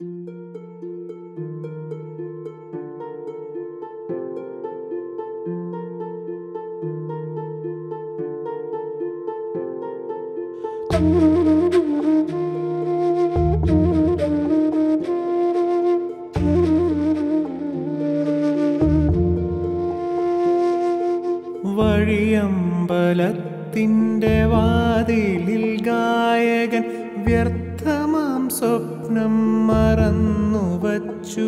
വഴിയമ്പലത്തിൻ്റെ വാതിലിൽ ഗായകൻ വ്യർത്ഥമാം സ്വപ്നം മറന്നു വച്ചു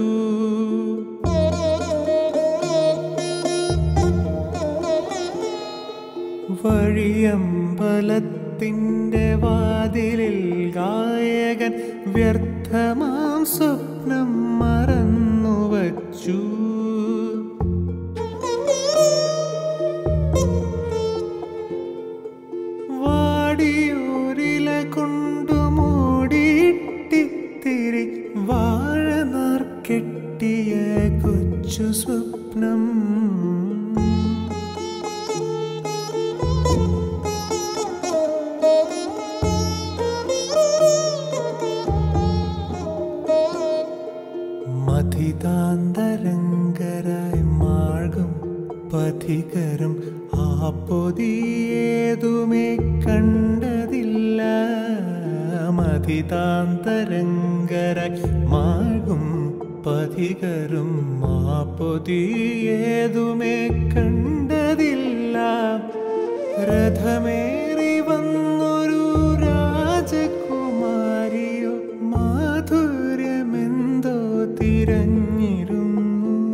വഴിയമ്പലത്തിൻ്റെ വാതിലിൽ ഗായകൻ വ്യർത്ഥമാം സ്വപ്നം മറന്നു വച്ചു വാടിയൂരില കൊണ്ടു മൂടിയിട്ടിത്തിരി വാഴ കെട്ടിയ കൊച്ചു സ്വപ്നം മതിതാന്തരംഗരായി മാർഗം പഥികരും ആ പൊതിയേതുമേ കണ്ടതില്ല മതിതാന്തരംഗരായി മാർഗം പഥികരും ആ പൊതിയേതുമേ കണ്ടതില്ല രഥമേറി വന്നൊരു രാജകുമാരിയോ മാധുര്യമെന്തോ തിരഞ്ഞിരുന്നു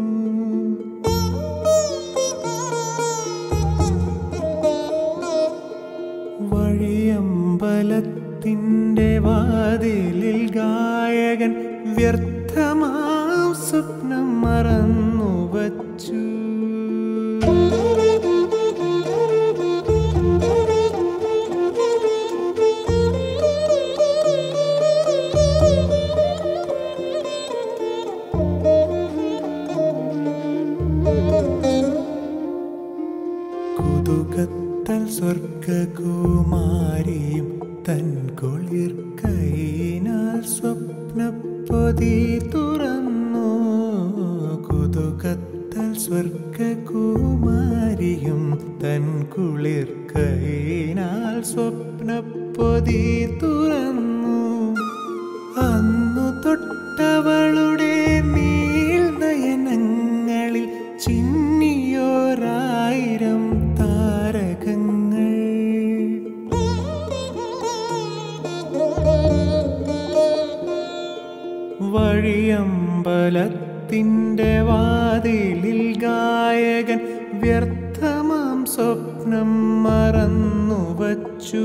വഴിയമ്പലത്തിൻ്റെ വാതിലിൽ ഗായകൻ വ്യർത്ഥമാം സ്വപ്നം മറന്നു വച്ചു കുതുകത്തൽ സ്വർഗകുമാരിയും തൻ കുളിർ കൈനാൽ സ്വപ്നപ്പൊതി തുറന്നു കുതുകത്തൽ സ്വർഗകുമാരിയും തൻ കുളിർ കൈനാൽ സ്വപ്നപ്പൊതി തുറന്നു അന്നു തൊട്ടവളുടെ നീൽനയനങ്ങളിൽ ചിന്നിയോരായിരം താരകങ്ങൾ വഴിയമ്പലത്തിൻ്റെ വാതിലിൽ ഗായകൻ വ്യർത്ഥമാം സ്വപ്നം മറന്നു വച്ചു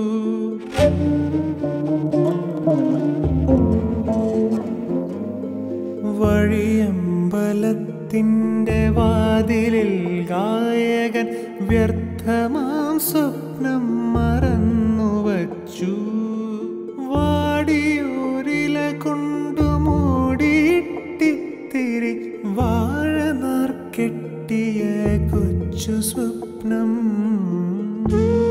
വഴിയമ്പലത്തിൻ്റെ വാതിലിൽ ഗായകൻ വ്യർത്ഥമാം സ്വപ്നം മറന്നു വച്ചു വാടിയൂരില കൊണ്ടു മൂടിയിട്ടിത്തിരി വാഴ കെട്ടിയ കൊച്ചു സ്വപ്നം